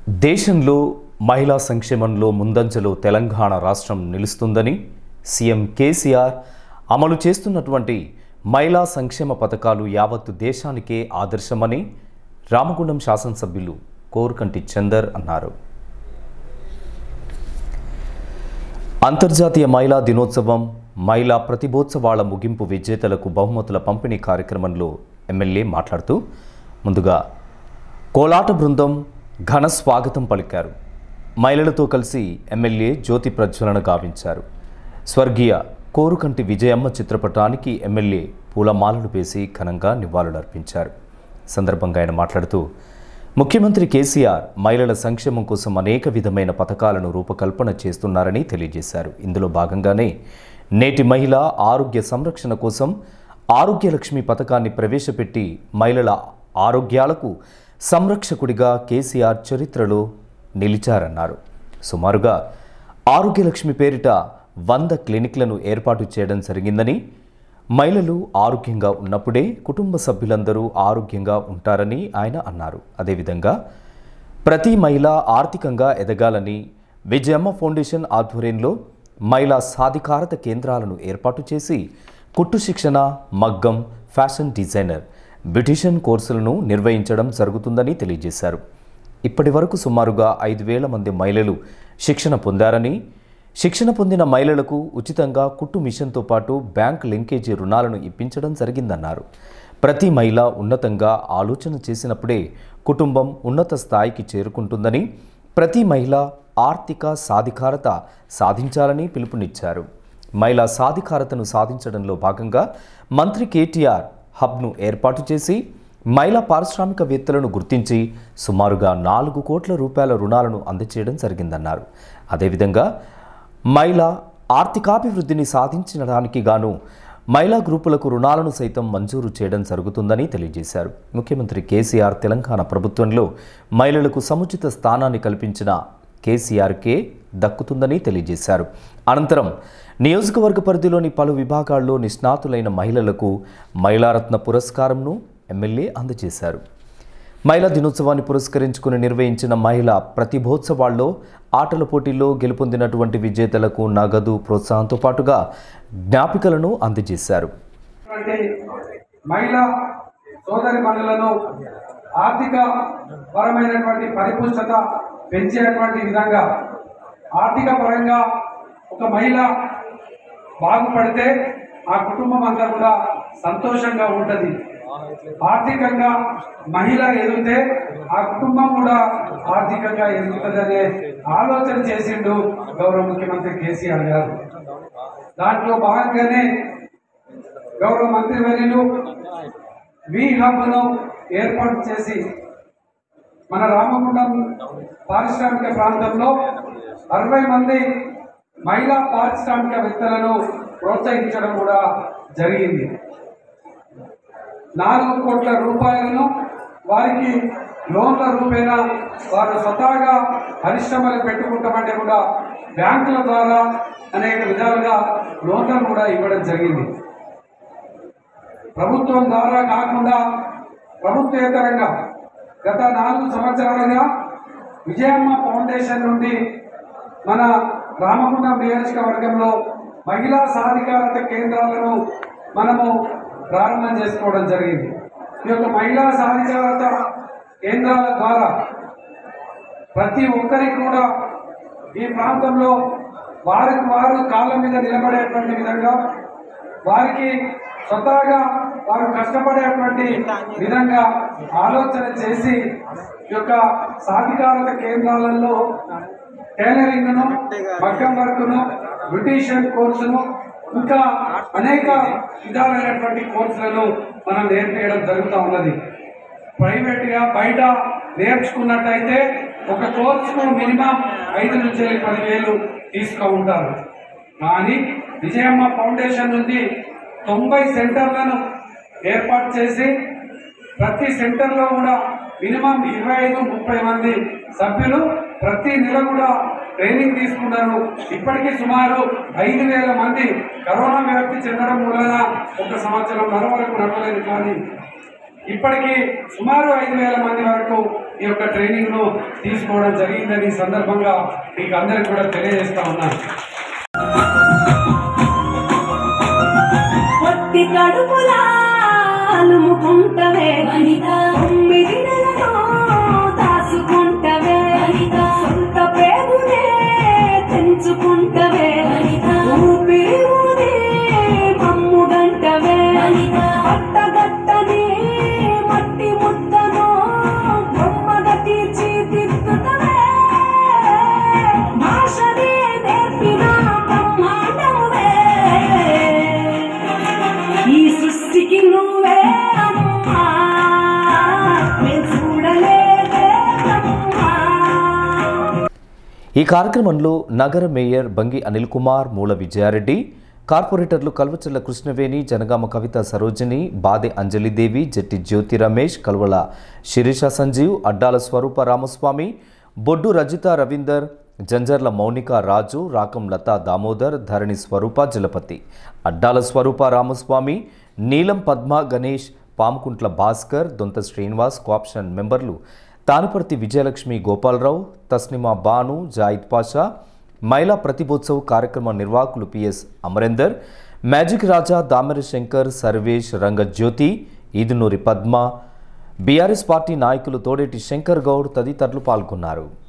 దేశంలో మహిళా సంక్షేమంలో ముందంజలో తెలంగాణ రాష్ట్రం నిలుస్తుందని సీఎం కేసీఆర్ అమలు చేస్తున్నటువంటి మహిళా సంక్షేమ పథకాలు యావత్తు దేశానికే ఆదర్శమని రామగుండం శాసనసభ్యులు కోరుకంటి చందర్ అన్నారు అంతర్జాతీయ మహిళా దినోత్సవం మహిళా ప్రతిభోత్సవాల ముగింపు విజేతలకు బహుమతుల పంపిణీ కార్యక్రమంలో ఎమ్మెల్యే మాట్లాడుతూ ముందుగా కోలాట బృందం ఘన స్వాగతం పలికారు మహిళలతో కలిసి ఎమ్మెల్యే జ్యోతి ప్రజ్వలన గావించారు స్వర్గీయ కోరుకంటి విజయమ్మ చిత్రపటానికి ఎమ్మెల్యే పూలమాలలు వేసి ఘనంగా నివాళులర్పించారు సందర్భంగా ఆయన మాట్లాడుతూ ముఖ్యమంత్రి కేసీఆర్ మహిళల సంక్షేమం కోసం అనేక విధమైన పథకాలను రూపకల్పన చేస్తున్నారని తెలియజేశారు ఇందులో భాగంగానే నేటి మహిళ ఆరోగ్య సంరక్షణ కోసం ఆరోగ్య లక్ష్మి పథకాన్ని ప్రవేశపెట్టి మహిళల ఆరోగ్యాలకు సంరక్షకుడిగా కేసీఆర్ చరిత్రలో నిలిచారన్నారు సుమారుగా ఆరోగ్యలక్ష్మి పేరిట వంద క్లినిక్లను ఏర్పాటు చేయడం జరిగిందని మహిళలు ఆరోగ్యంగా ఉన్నప్పుడే కుటుంబ సభ్యులందరూ ఆరోగ్యంగా ఉంటారని ఆయన అన్నారు అదేవిధంగా ప్రతి మహిళ ఆర్థికంగా ఎదగాలని విజయమ్మ ఫౌండేషన్ ఆధ్వర్యంలో మహిళా సాధికారత కేంద్రాలను ఏర్పాటు చేసి కుట్టు శిక్షణ మగ్గం ఫ్యాషన్ డిజైనర్ బ్యూటిషియన్ కోర్సులను నిర్వహించడం జరుగుతుందని తెలియజేశారు ఇప్పటి వరకు సుమారుగా ఐదు వేల మంది మహిళలు శిక్షణ పొందారని శిక్షణ పొందిన మహిళలకు ఉచితంగా కుట్టు మిషన్తో పాటు బ్యాంక్ లింకేజీ రుణాలను ఇప్పించడం జరిగిందన్నారు ప్రతి మహిళ ఉన్నతంగా ఆలోచన చేసినప్పుడే కుటుంబం ఉన్నత స్థాయికి చేరుకుంటుందని ప్రతి మహిళ ఆర్థిక సాధికారత సాధించాలని పిలుపునిచ్చారు మహిళా సాధికారతను సాధించడంలో భాగంగా మంత్రి కేటీఆర్ హబ్ను ఏర్పాటు చేసి మహిళా పారిశ్రామికవేత్తలను గుర్తించి సుమారుగా నాలుగు కోట్ల రూపాయల రుణాలను అందజేయడం జరిగిందన్నారు అదేవిధంగా మహిళా ఆర్థికాభివృద్ధిని సాధించడానికి గాను మహిళా గ్రూపులకు రుణాలను సైతం మంజూరు చేయడం జరుగుతుందని తెలియజేశారు ముఖ్యమంత్రి కేసీఆర్ తెలంగాణ ప్రభుత్వంలో మహిళలకు సముచిత స్థానాన్ని కల్పించిన కేసీఆర్కే దక్కుతుందని తెలియజేశారు అనంతరం నియోజకవర్గ పరిధిలోని పలు విభాగాల్లో నిష్ణాతులైన మహిళలకు మహిళారత్న పురస్కారంను ఎమ్మెల్యే అందజేశారు మహిళా దినోత్సవాన్ని పురస్కరించుకుని నిర్వహించిన మహిళా ప్రతిభోత్సవాల్లో ఆటల పోటీల్లో గెలుపొందినటువంటి విజేతలకు నగదు ప్రోత్సాహంతో పాటుగా జ్ఞాపికలను అందజేశారు అంటే మహిళా సోదరి మనులను ఆర్థిక పరమైనటువంటి పరిపుష్టత పెంచేటువంటి విధంగా ఆర్థిక పరంగా ఒక మహిళ బాగుపడితే ఆ కుటుంబం అంతా కూడా సంతోషంగా ఉంటుంది ఆర్థికంగా మహిళ ఎదిగితే ఆ కుటుంబం కూడా ఆర్థికంగా ఎదుగుతుందనే ఆలోచన చేసిండు గౌరవ ముఖ్యమంత్రి కేసీఆర్ గారు దాంట్లో భాగంగానే గౌరవ మంత్రివర్యులు వి హబ్ను ఏర్పాటు చేసి మన రామగుండం పారిశ్రామిక ప్రాంతంలో అరవై మంది మహిళా పారిశ్రామికవేత్తలను ప్రోత్సహించడం కూడా జరిగింది నాలుగు కోట్ల రూపాయలను వారికి లోన్ల రూపేణ వారు స్వతహాగా పరిశ్రమలు పెట్టుకుంటామంటే కూడా బ్యాంకుల ద్వారా అనేక విధాలుగా లోన్లను కూడా ఇవ్వడం జరిగింది ప్రభుత్వం ద్వారా కాకుండా ప్రభుత్వేతరంగా గత నాలుగు సంవత్సరాలుగా విజయమ్మ ఫౌండేషన్ నుండి మన రామగుండం నియోజకవర్గంలో మహిళా సాధికారత కేంద్రాలను మనము ప్రారంభం చేసుకోవడం జరిగింది ఈ యొక్క మహిళా సాధికారత కేంద్రాల ద్వారా ప్రతి ఒక్కరికి కూడా ఈ ప్రాంతంలో వారికి వారు కాళ్ళ మీద నిలబడేటువంటి విధంగా వారికి స్వతహాగా వారు కష్టపడేటువంటి విధంగా ఆలోచన చేసి ఈ యొక్క సాధికారత కేంద్రాలలో టైలరింగ్ను మగ్గం వర్క్ను బ్యూటీషియన్ కోర్సును ఇంకా అనేక విధాలైనటువంటి కోర్సులను మనం నేర్పించడం జరుగుతూ ఉన్నది ప్రైవేట్గా బయట నేర్చుకున్నట్టయితే ఒక కోర్సుకు మినిమం ఐదు నుంచి వెళ్ళి పదివేలు తీసుకు ఉంటారు కానీ విజయమ్మ ఫౌండేషన్ నుండి తొంభై సెంటర్లను ఏర్పాటు చేసి ప్రతి సెంటర్లో కూడా మినిమం ఇరవై ఐదు ముప్పై మంది సభ్యులు ప్రతి నెల కూడా ట్రైనింగ్ తీసుకున్నారు ఇప్పటికీ సుమారు ఐదు వేల మంది కరోనా వ్యాప్తి చెందడం వలన ఒక సంవత్సరం వరకు నడవలేదు కానీ ఇప్పటికీ సుమారు ఐదు వేల మంది వరకు ఈ యొక్క ట్రైనింగ్ను తీసుకోవడం జరిగిందని ఈ సందర్భంగా మీకు అందరికి కూడా తెలియజేస్తా ఉన్నాను పొత్తి కడుపులా అలుముకుంటవే తొమ్మిది నెలలో దాసుకుంటవే సొంత పేరునే తెంచుకుంటవే ఊపిరి ఊది మమ్ము గంటవే పట్టగట్టని మట్టి ముద్దను బొమ్మగా తీర్చిదిద్దుతవే భాషనే నేర్పిన బ్రహ్మాండమువే ఈ సృష్టికి నువ్వే అమ్మా నేను చూడలేదే అమ్మా ఈ కార్యక్రమంలో నగర మేయర్ బంగి అనిల్ కుమార్ మూల విజయారెడ్డి కార్పొరేటర్లు కల్వచర్ల కృష్ణవేణి జనగామ కవిత సరోజిని బాదె అంజలిదేవి జట్టి జ్యోతి రమేష్ కల్వల శిరీష సంజీవ్ అడ్డాల స్వరూప రామస్వామి బొడ్డు రజిత రవీందర్ జంజర్ల మౌనిక రాజు రాకం లతా దామోదర్ ధరణి స్వరూప జలపతి అడ్డాల స్వరూప రామస్వామి నీలం పద్మ గణేష్ పాముకుంట్ల భాస్కర్ దొంత శ్రీనివాస్ కోఆప్షన్ మెంబర్లు తానుపర్తి విజయలక్ష్మి గోపాలరావు తస్నిమా బాను జాయిద్ పాషా మహిళా ప్రతిభోత్సవ్ కార్యక్రమ నిర్వాహకులు PS Amarender magic Raja Damera Shankar Sarvesh Rangajyothi Edunuri Padma BRS party నాయకులు తోడేటి శంకర్ గౌడ్ తదితరులు పాల్గొన్నారు